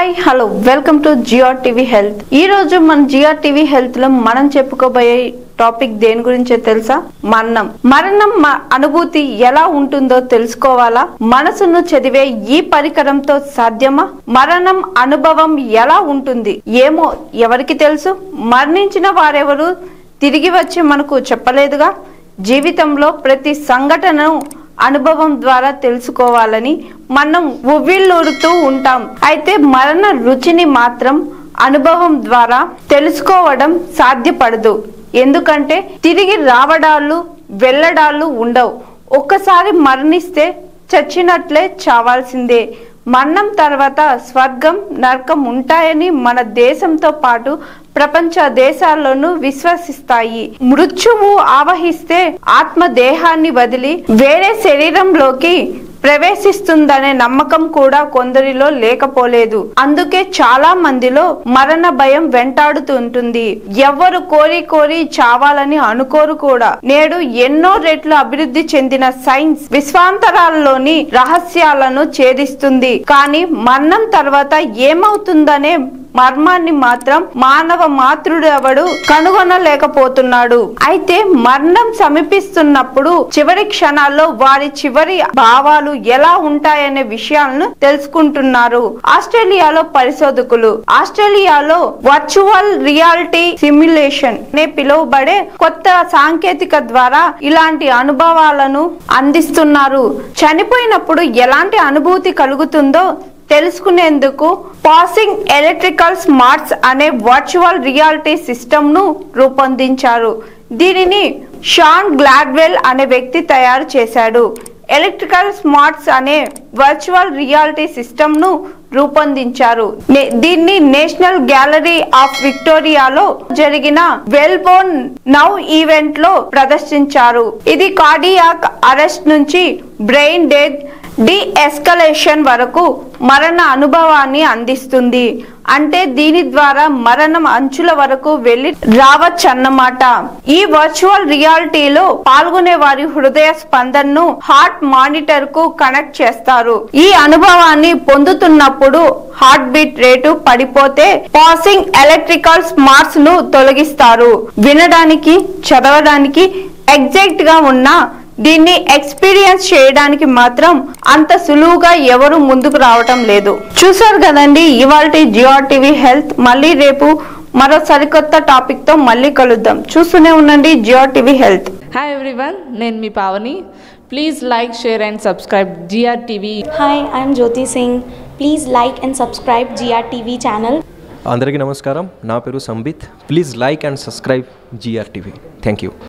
Hi hello welcome to GR TV health ఈ రోజు మన జిఆర్ టీవీ హెల్త్ లో మనం చెప్పుకోబోయే టాపిక్ దేని గురించో తెలుసా మరణం మరణం మ- అనుభూతి ఎలా ఉంటుందో తెలుసుకోవాలా మనసును చదివే ఈ పరికరంతో సాధ్యమా మరణం అనుభవం ఎలా ఉంటుంది ఏమో ఎవరికి తెలుసు మరణించిన వారెవరు తిరిగి వచ్చి మనకు చెప్పలేదుగా జీవితంలో ప్రతి సంఘటనను అనుభవం ద్వారా తెలుసుకోవాలని మనం ఉవ్విళ్ళూరుతూ ఉంటాం అయితే మరణ రుచిని మాత్రం అనుభవం ద్వారా తెలుసుకోవడం సాధ్యపడదు ఎందుకంటే తిరిగి రావడాలు వెళ్ళడాలు ఉండవు ఒక్కసారి మరణిస్తే చచ్చినట్లే చావాల్సిందే మరణం తర్వాత స్వర్గం నరకం ఉంటాయని మన దేశంతో పాటు ప్రపంచ దేశాల్లోనూ విశ్వసిస్తాయి మృత్యువు ఆవహిస్తే ఆత్మ దేహాన్ని వదిలి వేరే శరీరంలోకి ప్రవేశిస్తుందనే నమ్మకం కూడా కొందరిలో లేకపోలేదు అందుకే చాలా మందిలో మరణ భయం వెంటాడుతుంటుంది ఎవరు కోరి కోరి చావాలని అనుకోరు కూడా నేడు ఎన్నో రెట్లు అభివృద్ధి చెందిన సైన్స్ విశ్వాంతరాల్లోని రహస్యాలను ఛేదిస్తుంది కానీ మరణం తర్వాత ఏమవుతుందనే మర్మాన్ని మాత్రం మానవ మాతృడు ఎవడు కనుగొనలేకపోతున్నాడు అయితే మరణం సమీపిస్తున్నప్పుడు చివరి క్షణాల్లో వారి చివరి భావాలు ఎలా ఉంటాయనే విషయాలను తెలుసుకుంటున్నారు ఆస్ట్రేలియాలో పరిశోధకులు ఆస్ట్రేలియాలో వర్చువల్ రియాలిటీ సిమ్యులేషన్ నే పిలువబడే కొత్త సాంకేతిక ద్వారా ఇలాంటి అనుభవాలను అందిస్తున్నారు చనిపోయినప్పుడు ఎలాంటి అనుభూతి కలుగుతుందో తెలుసుకునేందుకు పాసింగ్ ఎలక్ట్రికల్ స్మార్ట్స్ అనే వర్చువల్ రియాలిటీ సిస్టమ్ ను రూపొందించారు దీనిని షాన్ గ్లాడ్వెల్ అనే వ్యక్తి తయారు చేశాడు ఎలక్ట్రికల్ స్మార్ట్స్ అనే వర్చువల్ రియాలిటీ సిస్టమ్ ను రూపొందించారు నే- దీన్ని నేషనల్ గ్యాలరీ ఆఫ్ విక్టోరియాలో జరిగిన వెల్బోన్ నౌ ఈవెంట్ లో ప్రదర్శించారు ఇది కార్డియాక్ అరెస్ట్ నుంచి బ్రెయిన్ డెత్ డి ఎస్కలేషన్ వరకు మరణ అనుభవాన్ని అందిస్తుంది అంటే దీని ద్వారా మరణం అంచుల వరకు వెళ్లి రావచ్చన్నమాట ఈ వర్చువల్ రియాలిటీలో పాల్గొనే వారి హృదయ స్పందనను హార్ట్ మానిటర్ కు కనెక్ట్ చేస్తారు ఈ అనుభవాన్ని పొందుతున్నప్పుడు హార్ట్ బీట్ రేటు పడిపోతే పాసింగ్ ఎలక్ట్రికల్ స్మార్ట్స్ ను తొలగిస్తారు వినడానికి చదవడానికి ఎగ్జాక్ట్ గా ఉన్న దీన్ని ఎక్స్పీరియన్స్ చేయడానికి మాత్రం అంత సులువుగా ఎవరు ముందుకు రావటం లేదు చూసారు కదండి ఇవాళ జియో టీవీ హెల్త్ మళ్ళీ రేపు మరో సరికొత్త టాపిక్ తో మళ్ళీ కలుద్దాం చూస్తూనే ఉండండి Jio TV health hi everyone నేను మీ Pavani please like share and subscribe GR TV Hi, I'm Jyoti Singh. Please like and subscribe GRTV channel. అందరికీ నమస్కారం నా పేరు Sambit please like and subscribe GR TV thank you